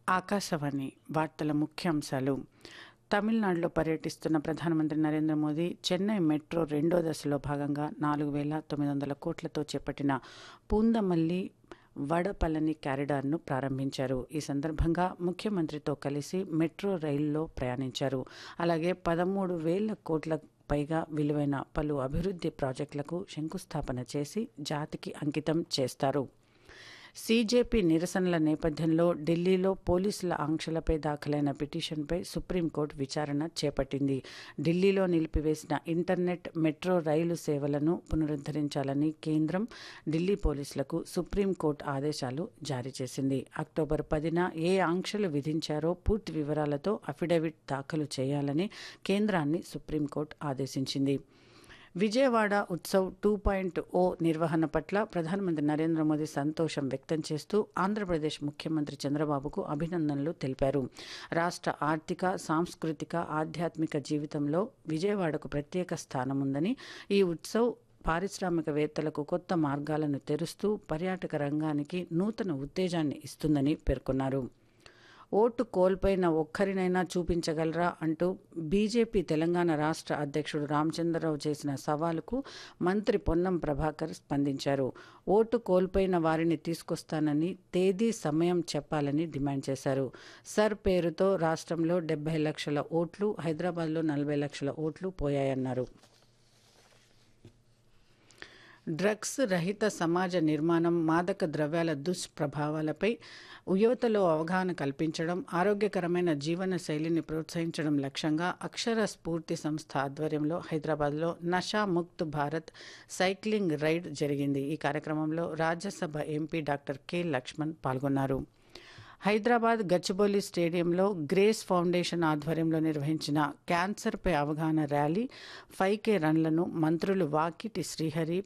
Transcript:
ఆకాశవాణి వార్తల ముఖ్యాంశాలు తమిళనాడులో పర్యటిస్తున్న ప్రధానమంత్రి నరేంద్ర మోదీ చెన్నై మెట్రో రెండో దశలో భాగంగా నాలుగు వేల తొమ్మిది వందల కోట్లతో చేపట్టిన పూందమల్లి వడపళని కారిడార్ను ప్రారంభించారు ఈ సందర్భంగా ముఖ్యమంత్రితో కలిసి మెట్రో రైల్లో ప్రయాణించారు అలాగే పదమూడు వేల కోట్ల పైగా విలువైన పలు అభివృద్ధి ప్రాజెక్టులకు శంకుస్థాపన చేసి జాతికి అంకితం చేస్తారు సీజేపీ నిరసనల నేపథ్యంలో ఢిల్లీలో పోలీసుల ఆంక్షలపై దాఖలైన పిటిషన్పై సుప్రీంకోర్టు విచారణ చేపట్టింది ఢిల్లీలో నిలిపివేసిన ఇంటర్నెట్ మెట్రో రైలు సేవలను పునరుద్ధరించాలని కేంద్రం ఢిల్లీ పోలీసులకు సుప్రీంకోర్టు ఆదేశాలు జారీ చేసింది అక్టోబర్ పదిన ఏ ఆంక్షలు విధించారో పూర్తి వివరాలతో అఫిడవిట్ దాఖలు చేయాలని కేంద్రాన్ని సుప్రీంకోర్టు ఆదేశించింది Vijayawada Utsav two point O నిర్వహణ పట్ల ప్రధానమంత్రి నరేంద్ర మోదీ సంతోషం వ్యక్తం చేస్తూ ఆంధ్రప్రదేశ్ ముఖ్యమంత్రి చంద్రబాబుకు అభినందనలు తెలిపారు రాష్ట్ర ఆర్థిక సాంస్కృతిక ఆధ్యాత్మిక జీవితంలో విజయవాడకు ప్రత్యేక స్థానం ఉందని ఈ ఉత్సవ్ పారిశ్రామికవేత్తలకు కొత్త మార్గాలను తెరుస్తూ పర్యాటక రంగానికి నూతన ఉత్తేజాన్ని ఇస్తుందని పేర్కొన్నారు ఓటు కోల్పోయిన ఒక్కరినైనా చూపించగలరా అంటూ బీజేపీ తెలంగాణ రాష్ట్ర అధ్యక్షుడు రామచంద్రరావు చేసిన సవాలుకు మంత్రి పొన్నం ప్రభాకర్ స్పందించారు ఓటు కోల్పోయిన వారిని తీసుకొస్తానని తేదీ సమయం చెప్పాలని డిమాండ్ చేశారు సర్ పేరుతో రాష్ట్రంలో డెబ్బై లక్షల ఓట్లు హైదరాబాద్లో నలభై లక్షల ఓట్లు పోయాయన్నారు డ్రగ్స్ రహిత సమాజ నిర్మాణం మాదక ద్రవ్యాల దుష్ప్రభావాలపై యువతలో అవగాహన కల్పించడం ఆరోగ్యకరమైన జీవన శైలిని ప్రోత్సహించడం లక్ష్యంగా అక్షర స్ఫూర్తి సంస్థ ఆధ్వర్యంలో హైదరాబాద్లో నషా ముక్త్ భారత్ సైక్లింగ్ రైడ్ జరిగింది ఈ కార్యక్రమంలో Rajya Sabha MP doctor K Laxman పాల్గొన్నారు హైదరాబాద్ గచ్చిబౌలి స్టేడియంలో గ్రేస్ ఫౌండేషన్ ఆధ్వర్యంలో నిర్వహించిన క్యాన్సర్పై అవగాహన ర్యాలీ ఫైవ్ కే రన్లను మంత్రులు వాకిటి శ్రీహరి